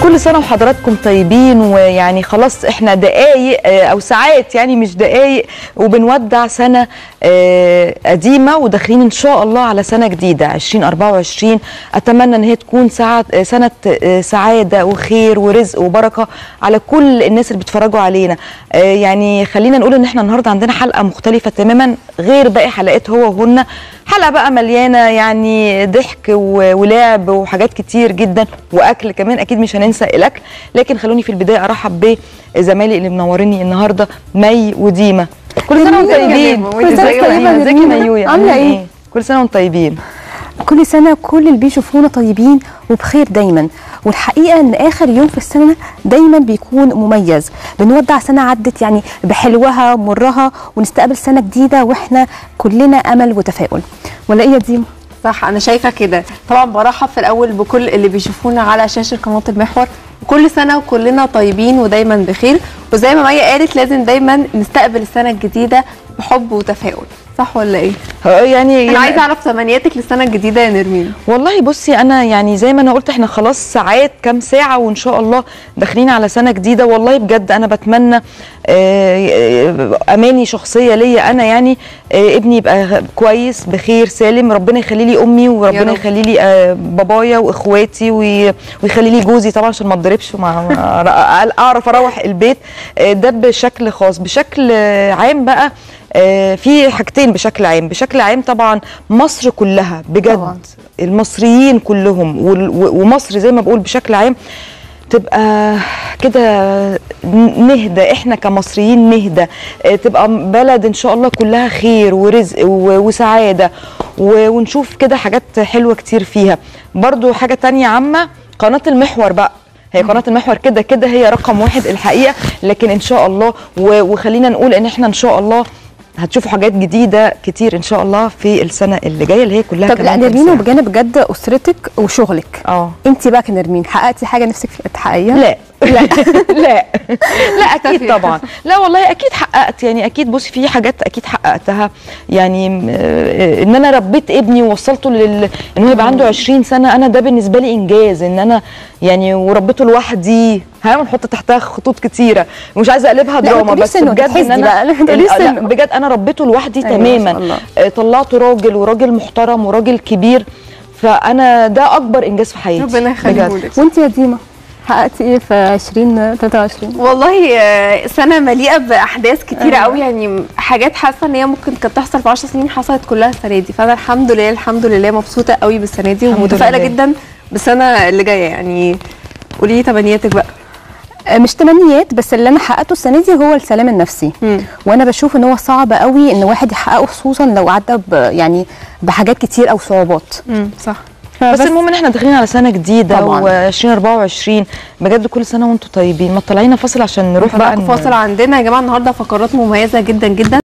كل سنه وحضراتكم طيبين ويعني خلاص احنا دقايق آه، او ساعات يعني مش دقايق وبنودع سنه آه، قديمه وداخلين ان شاء الله على سنه جديده 2024 اتمنى ان هي تكون ساعه آه، سنه آه، سعاده وخير ورزق وبركه على كل الناس اللي بيتفرجوا علينا آه، يعني خلينا نقول ان احنا النهارده عندنا حلقه مختلفه تماما غير باقي حلقات هو وهن حلقه بقى مليانه يعني ضحك و- ولعب وحاجات كتير جدا واكل كمان اكيد مش هننسى الاكل لكن خلوني في البدايه ارحب بزمايلي اللي منوريني النهارده مي وديما كل سنه وانتم طيبين كل سنة ازيك يا طيبة مي؟ يا ازيك يا ديما؟ ميويا عاملة إيه؟ كل سنه وانتم طيبين كل سنة كل اللي بيشوفونا طيبين وبخير دايما والحقيقة ان اخر يوم في السنة دايما بيكون مميز بنودع سنة عدت يعني بحلوها ومرها ونستقبل سنة جديدة واحنا كلنا امل وتفاؤل ولا ايه يا ديما؟ صح انا شايفه كده طبعا برحب في الاول بكل اللي بيشوفونا على شاشه قناه المحور وكل سنه وكلنا طيبين ودايما بخير وزي ما ميا قالت لازم دايما نستقبل السنه الجديده بحب وتفاؤل صح ولا ايه ها، يعني انا عايزه اعرف تمنياتك للسنه الجديده يا نرمين والله بصي انا يعني زي ما انا قلت احنا خلاص ساعات كام ساعه وان شاء الله داخلين على سنه جديده والله بجد انا بتمنى آه، آه، اماني شخصيه ليا انا يعني آه، ابني يبقى كويس بخير سالم ربنا يخلي لي امي يا وربنا رب. يخلي لي آه، بابايا واخواتي وي- ويخلي لي جوزي طبعا عشان ما اتضربش وما ما- اعرف اروح البيت آه، ده بشكل خاص بشكل آه، عام بقى آه، في حاجتين بشكل عام بشكل عام طبعا مصر كلها بجد طبعاً. المصريين كلهم وال- و- ومصر زي ما بقول بشكل عام تبقى كده نهدى احنا كمصريين نهدى آه، تبقى بلد ان شاء الله كلها خير ورزق و- وسعاده و- ونشوف كده حاجات حلوه كتير فيها برضو حاجه تانية عامه قناه المحور بقى هي قناه المحور كده كده هي رقم واحد الحقيقه لكن ان شاء الله و- وخلينا نقول ان احنا ان شاء الله هتشوفوا حاجات جديده كتير ان شاء الله في السنه اللي جايه اللي هي كلها طب لا كمان كام نرمين ساعة. وبجانب بجد اسرتك وشغلك اه انت بقى كنرمين حققتي حاجة نفسك تحققيها؟ لا لا لا لا اكيد اختفي. طبعا لا والله اكيد حققت يعني اكيد بصي في حاجات اكيد حققتها يعني م- آه، ان انا ربيت ابني ووصلته لل ان هو يبقى عنده 20 سنه انا ده بالنسبه لي انجاز ان انا يعني وربيته لوحدي ها ونحط تحتها خطوط كتيره مش عايزه اقلبها لا، ما دراما تقوليش بس سنه، بجد ان تحسدي انا بقى، ما تقوليش لا سنه. بجد انا ربيته لوحدي أيوة، ما شاء تماما الله. آه، طلعته راجل وراجل محترم وراجل كبير فانا ده اكبر انجاز في حياتي ربنا بجد. يخليهولك وانت يا ديما حققتي ايه في 2023 والله آه، سنه مليئه باحداث كتيره أيوة. قوي يعني حاجات حاسه ان هي ممكن كانت تحصل في 10 سنين حصلت كلها السنه دي فانا الحمد لله الحمد لله مبسوطه قوي بالسنه دي الحمد ومتفائله لله. جدا بالسنه اللي جايه يعني قولي لي تمنياتك بقى آه، مش تمنيات بس اللي انا حققته السنه دي هو السلام النفسي مم. وانا بشوف ان هو صعب قوي ان واحد يحققه خصوصا لو عدى ب- يعني بحاجات كتير او صعوبات امم صح بس المهم ان احنا داخلين على سنه جديده طبعاً. و2024 بجد كل سنه وانتم طيبين ما طلعينا فاصل عشان نروح بقى بقى فاصل عندنا يا جماعه النهارده فقرات مميزه جدا جدا